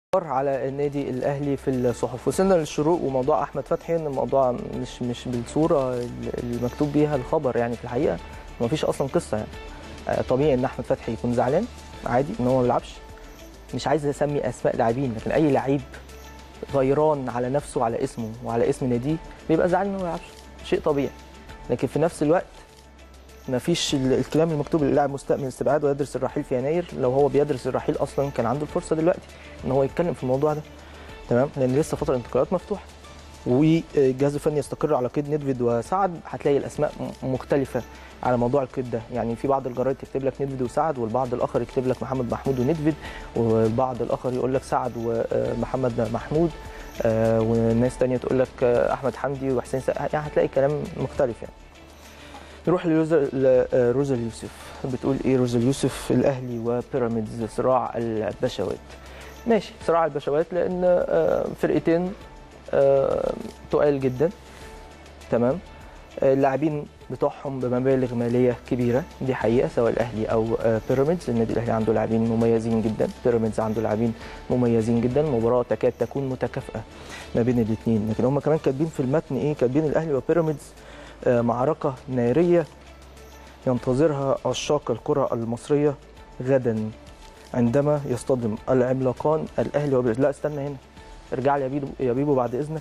على النادي الاهلي في الصحف وصلنا للشروق وموضوع احمد فتحي ان الموضوع مش مش بالصوره المكتوب بيها الخبر يعني في الحقيقه ما فيش اصلا قصه يعني آه، طبيعي ان احمد فتحي يكون زعلان عادي ان هو ما بيلعبش مش عايز اسمي اسماء لاعبين لكن اي لعيب غيران على نفسه وعلى اسمه وعلى اسم ناديه بيبقى زعلان انه ما بيلعبش شيء طبيعي لكن في نفس الوقت ما فيش ال- الكلام المكتوب اللي اللاعب مستأمن استبعاد ويدرس الرحيل في يناير لو هو بيدرس الرحيل اصلا كان عنده الفرصه دلوقتي ان هو يتكلم في الموضوع ده تمام لان لسه فتره الانتقالات مفتوحه والجهاز الفني يستقر على قيد ندفيد وسعد هتلاقي الاسماء م- مختلفه على موضوع القيد ده يعني في بعض الجرايد تكتب لك ندفيد وسعد والبعض الاخر يكتب لك محمد محمود وندفيد والبعض الاخر يقول لك سعد ومحمد محمود آه، وناس تانية تقول لك آه، احمد حمدي وحسين سقا يعني هتلاقي كلام مختلف يعني نروح لروزا لروزا اليوسف بتقول ايه روزا اليوسف الاهلي وبيراميدز صراع البشوات ماشي صراع البشوات لان آه، فرقتين آه، تقال جدا تمام آه، اللاعبين بتوعهم بمبالغ ماليه كبيره دي حقيقه سواء الاهلي او آه، بيراميدز النادي الاهلي عنده لاعبين مميزين جدا بيراميدز عنده لاعبين مميزين جدا المباراه تكاد تكون متكافئه ما بين الاثنين لكن هم كمان كاتبين في المتن ايه كاتبين الاهلي وبيراميدز آه، معركه ناريه ينتظرها عشاق الكره المصريه غدا عندما يصطدم العملاقان الاهلي وبيراميدز لا استنى هنا ارجع لي يا بيبو يا بيبو بعد اذنك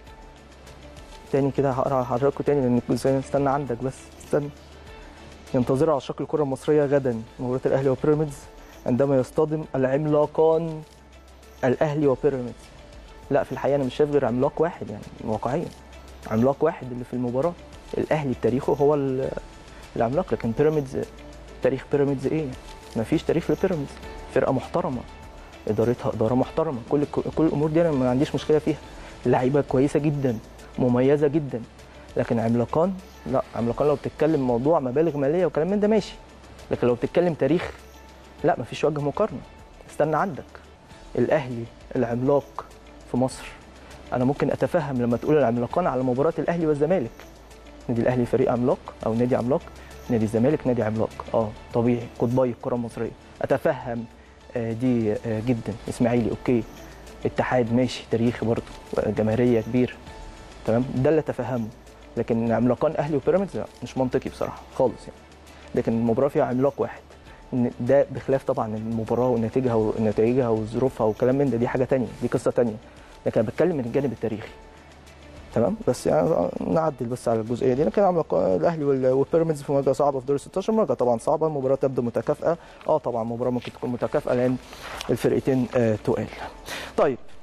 تاني كده هقرا لحضراتكم تاني لان الجزئيه استنى عندك بس استنى ينتظر عشاق الكره المصريه غدا مباراه الاهلي وبيراميدز عندما يصطدم العملاقان الاهلي وبيراميدز لا في الحقيقه انا مش شايف غير عملاق واحد يعني واقعيا عملاق واحد اللي في المباراه الاهلي بتاريخه هو ال- العملاق لكن بيراميدز تاريخ بيراميدز ايه ما فيش تاريخ لبيراميدز فرقه محترمه ادارتها اداره محترمه كل كل الامور دي انا ما عنديش مشكله فيها لعيبه كويسه جدا مميزه جدا لكن عملاقان لا عملاقان لو بتتكلم موضوع مبالغ ماليه وكلام من ده ماشي لكن لو بتتكلم تاريخ لا مفيش وجه مقارنه استنى عندك الاهلي العملاق في مصر انا ممكن اتفهم لما تقول العملاقان على مباراه الاهلي والزمالك نادي الاهلي فريق عملاق او نادي عملاق نادي الزمالك نادي عملاق اه طبيعي قطبي الكره المصريه اتفهم آه، دي آه، جدا اسماعيلي اوكي اتحاد ماشي تاريخي برضه جماهيريه كبير تمام ده اللي اتفهمه لكن عملاقان اهلي وبيراميدز لا مش منطقي بصراحه خالص يعني لكن المباراه فيها عملاق واحد إن ده بخلاف طبعا المباراه ونتائجها ونتائجها وظروفها وكلام من ده دي حاجه تانية دي قصه تانية لكن انا بتكلم من الجانب التاريخي تمام بس يعني نعدل بس على الجزئيه دي لكن عملاق الاهلي وال- والبيراميدز في مواجهه صعبه في دور 16 مواجهه طبعا صعبه المباراه تبدو متكافئه اه طبعا المباراه ممكن تكون متكافئه لان الفرقتين آه تقال طيب